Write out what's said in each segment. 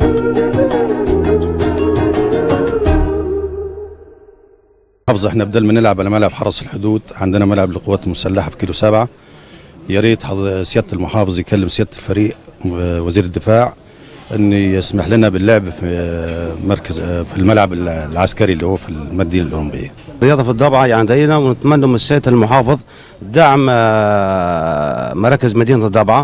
محافظة احنا بدل ما نلعب على ملعب حرس الحدود عندنا ملعب للقوات المسلحة في كيلو سبعة يا ريت حض- سيادة المحافظ يكلم سيادة الفريق و- وزير الدفاع ان يسمح لنا باللعب في آه، مركز آه، في الملعب العسكري اللي هو في المدينة الأولمبية رياضة في الضبعة يعني دينا ونتمنى من السيد المحافظ دعم آه، مراكز مدينة الضبعة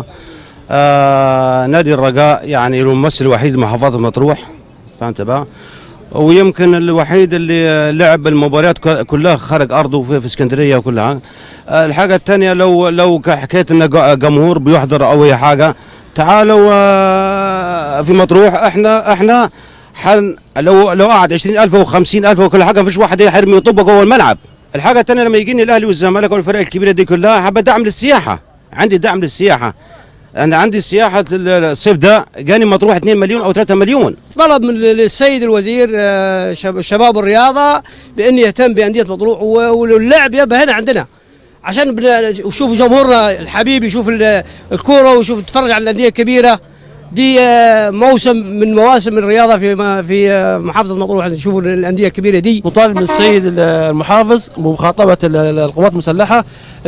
آه، نادي الرجاء يعني له الممثل الوحيد لمحافظة مطروح فهمت بقى ويمكن الوحيد اللي لعب المباريات ك- كلها خارج ارضه في, في اسكندريه وكلها آه، الحاجه الثانيه لو لو ك- حكايه ان جا- جمهور بيحضر او اي حاجه تعالوا آه، في مطروح احنا احنا حن لو لو قعد 20000 او 50000 وكل حاجه مفيش واحد يحرم يطب جوه الملعب الحاجه الثانيه لما يجيني الاهلي والزمالك والفرق الكبيره دي كلها حابه دعم للسياحه عندي دعم للسياحه انا عندي سياحه الصيف ده جاني مطروح 2 مليون او 3 مليون طلب من السيد الوزير آه، شب- الشباب والرياضه بان يهتم بانديه مطروح و- واللعب يبقى هنا عندنا عشان بن- يشوف جمهورنا الحبيب يشوف ال- الكوره ويشوف يتفرج على الانديه الكبيره دي آه، موسم من مواسم الرياضه في ما- في آه، محافظه مطروح نشوف الانديه الكبيره دي مطالب من السيد المحافظ بمخاطبة ال- ال- القوات المسلحة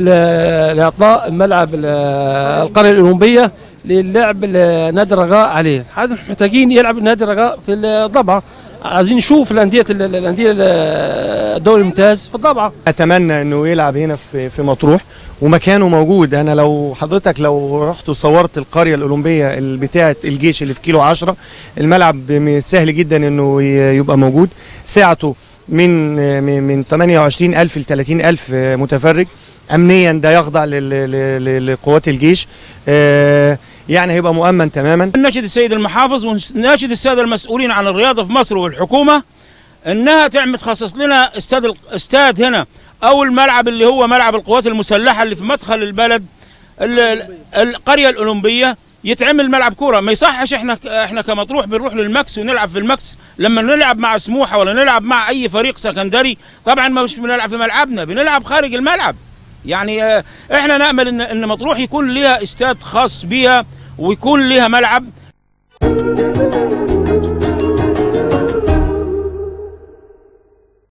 ل- لإعطاء ملعب ال- القرية الأولمبية للعب ال- نادي الرجاء عليه هذا محتاجين يلعب نادي الرجاء في الضبعة عايزين نشوف الأندية ال- ال- الأندية ال- الدوري الممتاز في الضبعة اتمنى انه يلعب هنا في في مطروح ومكانه موجود انا لو حضرتك لو رحت وصورت القريه الاولمبيه ال- بتاعه الجيش اللي في كيلو 10 الملعب م- سهل جدا انه ي- يبقى موجود سعته من من من 28000 ل 30000 متفرج امنيا ده يخضع لل- لل- لل- لقوات الجيش آه، يعني هيبقى مؤمن تماما ناشد السيد المحافظ وناشد الساده المسؤولين عن الرياضه في مصر والحكومه انها تعمل تخصص لنا استاد ال- استاد هنا او الملعب اللي هو ملعب القوات المسلحه اللي في مدخل البلد ال- ال- القريه الاولمبيه يتعمل ملعب كوره ما يصحش احنا ك- احنا كمطروح بنروح للمكس ونلعب في المكس لما نلعب مع سموحه ولا نلعب مع اي فريق سكندري طبعا ما مش بنلعب في ملعبنا بنلعب خارج الملعب يعني آه، احنا نامل ان ان مطروح يكون ليها استاد خاص بيها ويكون ليها ملعب